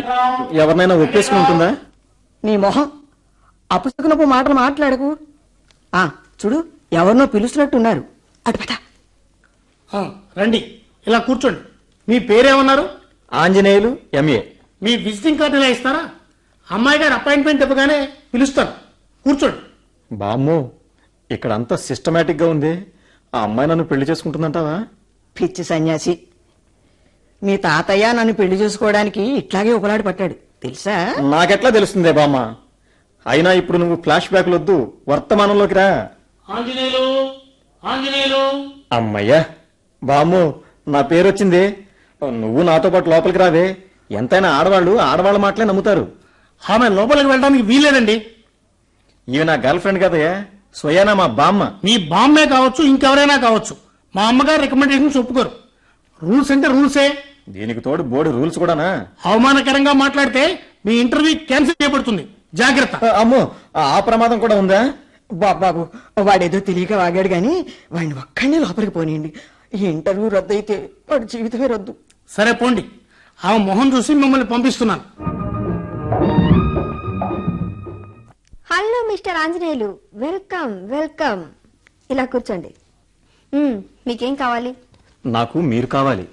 ఎవరినైనా ఒప్పేసుకుని ఉంటుందా నీ మొహం అపుసుకునపు మాటలు మాట్లాడకు ఆ చూడు ఎవరినో పిలుస్తున్నట్టున్నారు అటు పద ఆ, రండి ఇలా కూర్చోండి మీ పేరేమన్నారు ఆంజనేయులు ఎంఏ మీ విజిటింగ్ కార్డు ఇలా ఇస్తారా అమ్మాయి గారు అపాయింట్మెంట్ ఇవ్వగానే పిలుస్తాను కూర్చోండి బామ్మో ఇక్కడ అంతా సిస్టమేటిక్ గా ఉంది ఆ అమ్మాయి నన్ను పెళ్లి చేసుకుంటుందంటావా పిచ్చి సన్యాసి మీ తాతయ్య నన్ను పెళ్లి చేసుకోవడానికి ఇట్లాగే ఉపలాడి పట్టాడు తెలుసా నాకెట్లా తెలుస్తుందే బామ్మ అయినా ఇప్పుడు నువ్వు ఫ్లాష్ బ్యాక్ వద్దు వర్తమానంలోకి రా ఆంజనేయులు ఆంజనేయులు అమ్మయ్యా బామ్ము నా పేరు వచ్చింది నువ్వు నాతో పాటు లోపలికి రావే ఎంతైనా ఆడవాళ్ళు ఆడవాళ్ళ మాటలే నమ్ముతారు ఆమె లోపలికి వెళ్ళడానికి వీల్లేదండి ఈమె నా గర్ల్ ఫ్రెండ్ కదయ్యా స్వయానా మా బామ్మ మీ బామ్మే కావచ్చు ఇంకెవరైనా కావచ్చు మా అమ్మగారు రికమెండేషన్స్ ఒప్పుకోరు రూల్స్ అంటే రూల్సే దీనికి తోడు బోర్డు రూల్స్ కూడానా అవమానకరంగా మాట్లాడితే మీ ఇంటర్వ్యూ క్యాన్సిల్ చేయబడుతుంది జాగ్రత్త ఆ, అమ్మో ఆ ఆ ప్రమాదం కూడా ఉందా బాబు బాబు వాడేదో తెలియక వాగాడు గాని వాడిని ఒక్కడినే లోపలికి పోనీయండి ఈ ఇంటర్వ్యూ రద్దు అయితే వాడి జీవితమే రద్దు సరే పోండి ఆమె మొహం చూసి మిమ్మల్ని పంపిస్తున్నాను hello mister Anjaneyulu welcome welcome ఇలా కూర్చోండి మ్మ్, మీకేం కావాలి నాకు మీరు కావాలి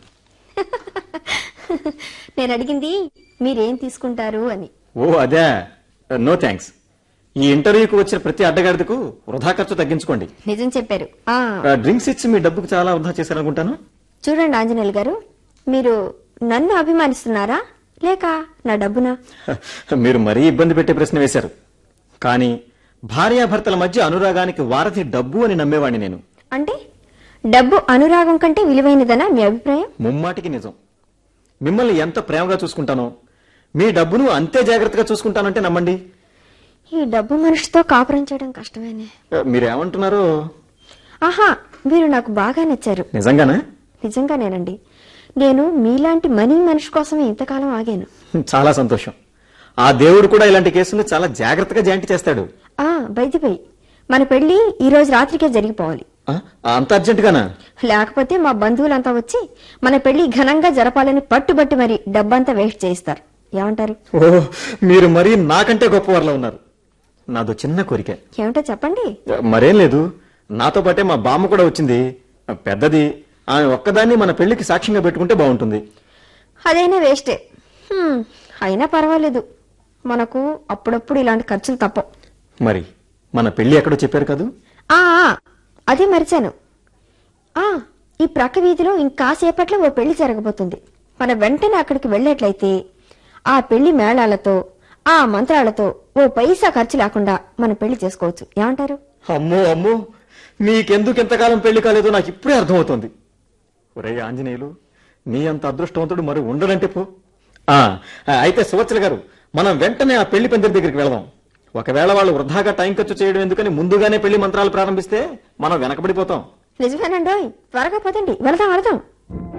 నేను అడిగింది మీరేం తీసుకుంటారు అని ఓ అదే నో థ్యాంక్స్ ఈ ఇంటర్వ్యూకి వచ్చిన ప్రతి అడ్డగాడిదకు వృధా ఖర్చు తగ్గించుకోండి నిజం చెప్పారు ఆ ఆ, డ్రింక్స్ ఇచ్చి మీ డబ్బుకు చాలా వృధా చేశారనుకుంటాను చూడండి ఆంజనేయులు గారు మీరు నన్ను అభిమానిస్తున్నారా లేక నా డబ్బునా మీరు మరీ ఇబ్బంది పెట్టే ప్రశ్న వేశారు కానీ భార్యాభర్తల మధ్య అనురాగానికి వారధి డబ్బు అని నమ్మేవాడిని నేను అంటే డబ్బు అనురాగం కంటే విలువైనదనా మీ అభిప్రాయం ముమ్మాటికి నిజం మిమ్మల్ని ఎంత ప్రేమగా చూసుకుంటానో మీ డబ్బును అంతే జాగ్రత్తగా చూసుకుంటానంటే నమ్మండి ఈ డబ్బు మనిషితో కాపురం చేయడం కష్టమేనే ఆ, మీరేమంటున్నారో ఆహా మీరు నాకు బాగా నచ్చారు నిజంగానా నిజంగానేనండి నేను మీలాంటి మనీ మనిషి కోసమే ఇంతకాలం ఆగాను చాలా సంతోషం ఆ దేవుడు కూడా ఇలాంటి కేసులు చాలా జాగ్రత్తగా జాయింట్ చేస్తాడు ఆ బై మన పెళ్లి ఈ రోజు రాత్రికే జరిగిపోవాలి ఆ, అంత అర్జెంటుగానా లేకపోతే మా బంధువులంతా వచ్చి మన పెళ్లి ఘనంగా జరపాలని పట్టుబట్టి మరి డబ్బంతా వేస్ట్ చేయిస్తారు ఏమంటారు ఓ మీరు మరీ నాకంటే గొప్పవారిలో ఉన్నారు నాదో చిన్న కోరిక ఏమిటో చెప్పండి మరేం లేదు నాతో పాటే మా బామ్మ కూడా వచ్చింది పెద్దది ఆమె ఒక్కదాన్ని మన పెళ్లికి సాక్ష్యంగా పెట్టుకుంటే బాగుంటుంది అదైనా వేస్టే హ్మ్, అయినా పర్వాలేదు మనకు అప్పుడప్పుడు ఇలాంటి ఖర్చులు తప్పవు మరి మన పెళ్లి ఎక్కడో చెప్పారు కదూ ఆ ఆ, అదే మరిచాను ఆ ఈ ప్రక్క వీధిలో ఇంకాసేపట్లో ఓ పెళ్లి జరగబోతుంది మన వెంటనే అక్కడికి వెళ్ళేట్లయితే ఆ పెళ్లి మేళాలతో ఆ మంత్రాలతో ఓ పైసా ఖర్చు లేకుండా మన పెళ్లి చేసుకోవచ్చు ఏమంటారు అమ్మో అమ్మో నీకెందుకు ఎంతకాలం పెళ్లి కాలేదో నాకు ఇప్పుడే అర్థమవుతోంది ఒరే ఆంజనేయులు నీ అంత అదృష్టవంతుడు మరి ఉండడంటే పో ఆ, అయితే సువత్సల గారు మనం వెంటనే ఆ పెళ్లి పందిరి దగ్గరికి వెళదాం ఒకవేళ వాళ్ళు వృధాగా టైం ఖర్చు చేయడం ఎందుకని ముందుగానే పెళ్లి మంత్రాలు ప్రారంభిస్తే మనం వెనకబడిపోతాం నిజమేనండోయ్ త్వరగా పదండి వెళదాం వెళదాం